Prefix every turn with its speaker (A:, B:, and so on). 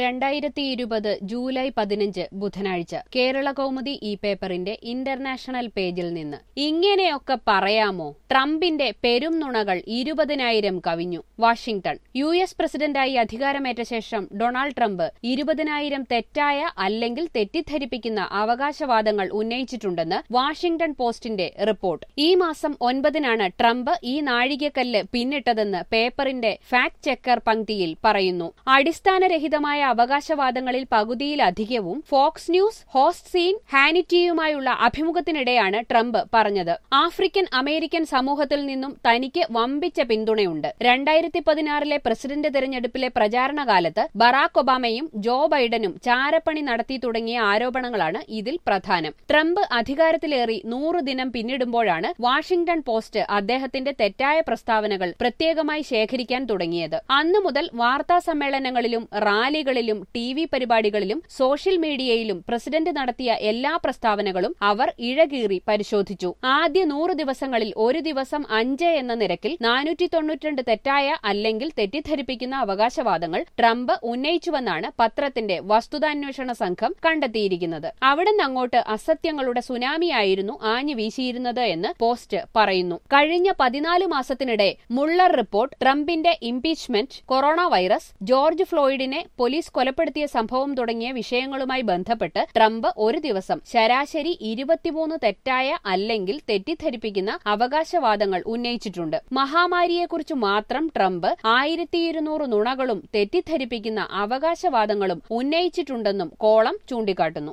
A: രണ്ടായിരത്തി ഇരുപത് ജൂലൈ പതിനഞ്ച് ബുധനാഴ്ച കേരള കൗമുദി ഈ പേപ്പറിന്റെ ഇന്റർനാഷണൽ പേജിൽ നിന്ന് ഇങ്ങനെയൊക്കെ പറയാമോ ട്രംപിന്റെ പെരും നുണകൾ ഇരുപതിനായിരം കവിഞ്ഞു വാഷിംഗ്ടൺ യു എസ് പ്രസിഡന്റായി അധികാരമേറ്റ ശേഷം ഡൊണാൾഡ് ട്രംപ് ഇരുപതിനായിരം തെറ്റായ അല്ലെങ്കിൽ തെറ്റിദ്ധരിപ്പിക്കുന്ന അവകാശവാദങ്ങൾ ഉന്നയിച്ചിട്ടുണ്ടെന്ന് വാഷിംഗ്ടൺ പോസ്റ്റിന്റെ റിപ്പോർട്ട് ഈ മാസം ഒൻപതിനാണ് ട്രംപ് ഈ നാഴികക്കല്ല് പിന്നിട്ടതെന്ന് പേപ്പറിന്റെ ഫാക്ട് ചെക്കർ പങ്ക്തിയിൽ പറയുന്നു അടിസ്ഥാനരഹിതമായ അവകാശവാദങ്ങളിൽ പകുതിയിലധികവും ഫോക്സ് ന്യൂസ് ഹോസ്റ്റ് സീൻ ഹാനിറ്റിയുമായുള്ള അഭിമുഖത്തിനിടെയാണ് ട്രംപ് പറഞ്ഞത് ആഫ്രിക്കൻ അമേരിക്കൻ സമൂഹത്തിൽ നിന്നും തനിക്ക് വമ്പിച്ച പിന്തുണയുണ്ട് രണ്ടായിരത്തി പതിനാറിലെ പ്രസിഡന്റ് തെരഞ്ഞെടുപ്പിലെ പ്രചാരണകാലത്ത് ബറാക് ഒബാമയും ജോ ബൈഡനും ചാരപ്പണി നടത്തി തുടങ്ങിയ ആരോപണങ്ങളാണ് ഇതിൽ പ്രധാനം ട്രംപ് അധികാരത്തിലേറി നൂറ് ദിനം പിന്നിടുമ്പോഴാണ് വാഷിംഗ്ടൺ പോസ്റ്റ് അദ്ദേഹത്തിന്റെ തെറ്റായ പ്രസ്താവനകൾ പ്രത്യേകമായി ശേഖരിക്കാൻ തുടങ്ങിയത് അന്നു മുതൽ വാർത്താ സമ്മേളനങ്ങളിലും റാലികളിലും ടി വി പരിപാടികളിലും സോഷ്യൽ മീഡിയയിലും പ്രസിഡന്റ് നടത്തിയ എല്ലാ പ്രസ്താവനകളും അവർ ഇഴകീറി പരിശോധിച്ചു ആദ്യ നൂറ് ദിവസങ്ങളിൽ ഒരു ദിവസം അഞ്ച് എന്ന നിരക്കിൽ നാനൂറ്റി തൊണ്ണൂറ്റിരണ്ട് തെറ്റായ അല്ലെങ്കിൽ തെറ്റിദ്ധരിപ്പിക്കുന്ന അവകാശവാദങ്ങൾ ട്രംപ് ഉന്നയിച്ചുവെന്നാണ് പത്രത്തിന്റെ വസ്തുതാന്വേഷണ സംഘം കണ്ടെത്തിയിരിക്കുന്നത് അവിടെ അങ്ങോട്ട് അസത്യങ്ങളുടെ സുനാമിയായിരുന്നു ആഞ്ഞു വീശിയിരുന്നത് എന്ന് പോസ്റ്റ് പറയുന്നു കഴിഞ്ഞ പതിനാല് മാസത്തിനിടെ മുള്ളർ റിപ്പോർട്ട് ട്രംപിന്റെ ഇംപീച്ച്മെന്റ് കൊറോണ വൈറസ് ജോർജ് ഫ്ലോയിഡിനെ പോലീസ് കൊലപ്പെടുത്തിയ സംഭവം തുടങ്ങിയ വിഷയങ്ങളുമായി ബന്ധപ്പെട്ട് ട്രംപ് ഒരു ദിവസം ശരാശരി ഇരുപത്തിമൂന്ന് തെറ്റായ അല്ലെങ്കിൽ തെറ്റിദ്ധരിപ്പിക്കുന്ന അവകാശവാദങ്ങൾ ഉന്നയിച്ചിട്ടുണ്ട് മഹാമാരിയെക്കുറിച്ച് മാത്രം ട്രംപ് ആയിരത്തി ഇരുന്നൂറ് നുണകളും തെറ്റിദ്ധരിപ്പിക്കുന്ന അവകാശവാദങ്ങളും ഉന്നയിച്ചിട്ടുണ്ടെന്നും കോളം ചൂണ്ടിക്കാട്ടുന്നു